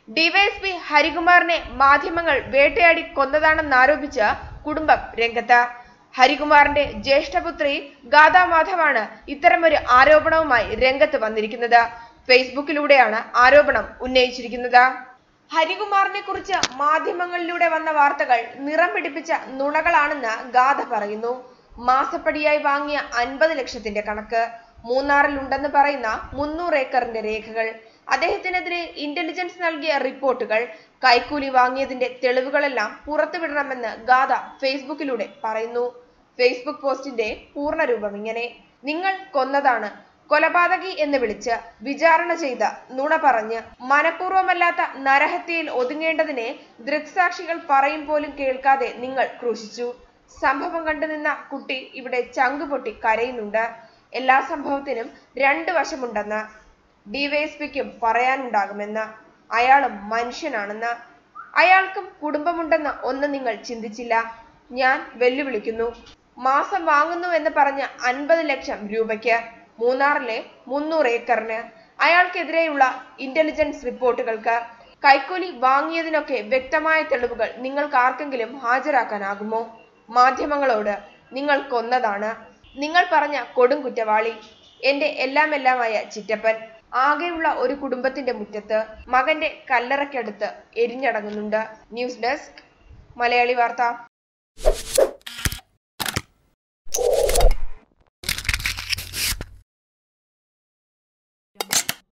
DYSP ഹരികുമാറിനെ മാധ്യമങ്ങൾ വേട്ടയാടി കൊന്നതാണെന്നാരോപിച്ച് കുടുംബം രംഗത്ത് ഹരികുമാറിന്റെ ജ്യേഷ്ഠപുത്രി ഗാഥാ മാധവാണ് ഇത്തരമൊരു ആരോപണവുമായി രംഗത്ത് വന്നിരിക്കുന്നത് ഫേസ്ബുക്കിലൂടെയാണ് ആരോപണം ഉന്നയിച്ചിരിക്കുന്നത് ഹരികുമാറിനെ കുറിച്ച് മാധ്യമങ്ങളിലൂടെ വന്ന വാർത്തകൾ നിറം പിടിപ്പിച്ച നുണകളാണെന്ന് ഗാഥ പറയുന്നു മാസപ്പടിയായി വാങ്ങിയ അൻപത് ലക്ഷത്തിന്റെ കണക്ക് മൂന്നാറിൽ ഉണ്ടെന്ന് പറയുന്ന മുന്നൂറ് ഏക്കറിന്റെ രേഖകൾ അദ്ദേഹത്തിനെതിരെ ഇന്റലിജൻസ് നൽകിയ റിപ്പോർട്ടുകൾ കൈക്കൂലി വാങ്ങിയതിന്റെ തെളിവുകളെല്ലാം പുറത്തുവിടണമെന്ന് ഗാഥ ഫേസ്ബുക്കിലൂടെ പറയുന്നു ഫേസ്ബുക്ക് പോസ്റ്റിന്റെ പൂർണ്ണരൂപം ഇങ്ങനെ നിങ്ങൾ കൊന്നതാണ് കൊലപാതകി എന്ന് വിളിച്ച് വിചാരണ ചെയ്ത നുണ പറഞ്ഞ് മനഃപൂർവ്വമല്ലാത്ത നരഹത്യയിൽ ഒതുങ്ങേണ്ടതിനെ ദൃക്സാക്ഷികൾ പറയും പോലും കേൾക്കാതെ നിങ്ങൾ ക്രൂശിച്ചു സംഭവം കണ്ടു നിന്ന കുട്ടി ഇവിടെ ചങ്കുപൊട്ടി കരയുന്നുണ്ട് എല്ലാ സംഭവത്തിനും രണ്ട് വശമുണ്ടെന്ന് ഡിവൈഎസ്പിക്കും പറയാനുണ്ടാകുമെന്ന് അയാളും മനുഷ്യനാണെന്ന് അയാൾക്കും കുടുംബമുണ്ടെന്ന് ഒന്ന് നിങ്ങൾ ചിന്തിച്ചില്ല ഞാൻ വെല്ലുവിളിക്കുന്നു മാസം വാങ്ങുന്നു എന്ന് പറഞ്ഞ അൻപത് ലക്ഷം രൂപയ്ക്ക് മൂന്നാറിലെ മുന്നൂറ് ഏക്കറിന് അയാൾക്കെതിരെയുള്ള ഇന്റലിജൻസ് റിപ്പോർട്ടുകൾക്ക് കൈക്കൂലി വാങ്ങിയതിനൊക്കെ വ്യക്തമായ തെളിവുകൾ നിങ്ങൾക്ക് ആർക്കെങ്കിലും ഹാജരാക്കാനാകുമോ മാധ്യമങ്ങളോട് നിങ്ങൾ കൊന്നതാണ് നിങ്ങൾ പറഞ്ഞ കൊടും കുറ്റവാളി എന്റെ എല്ലാം എല്ലാമായ ചിറ്റപ്പൻ ആകെയുള്ള ഒരു കുടുംബത്തിന്റെ മുറ്റത്ത് മകന്റെ കല്ലറയ്ക്കടുത്ത് എരിഞ്ഞടങ്ങുന്നുണ്ട് ന്യൂസ് ഡെസ്ക് മലയാളി വാർത്ത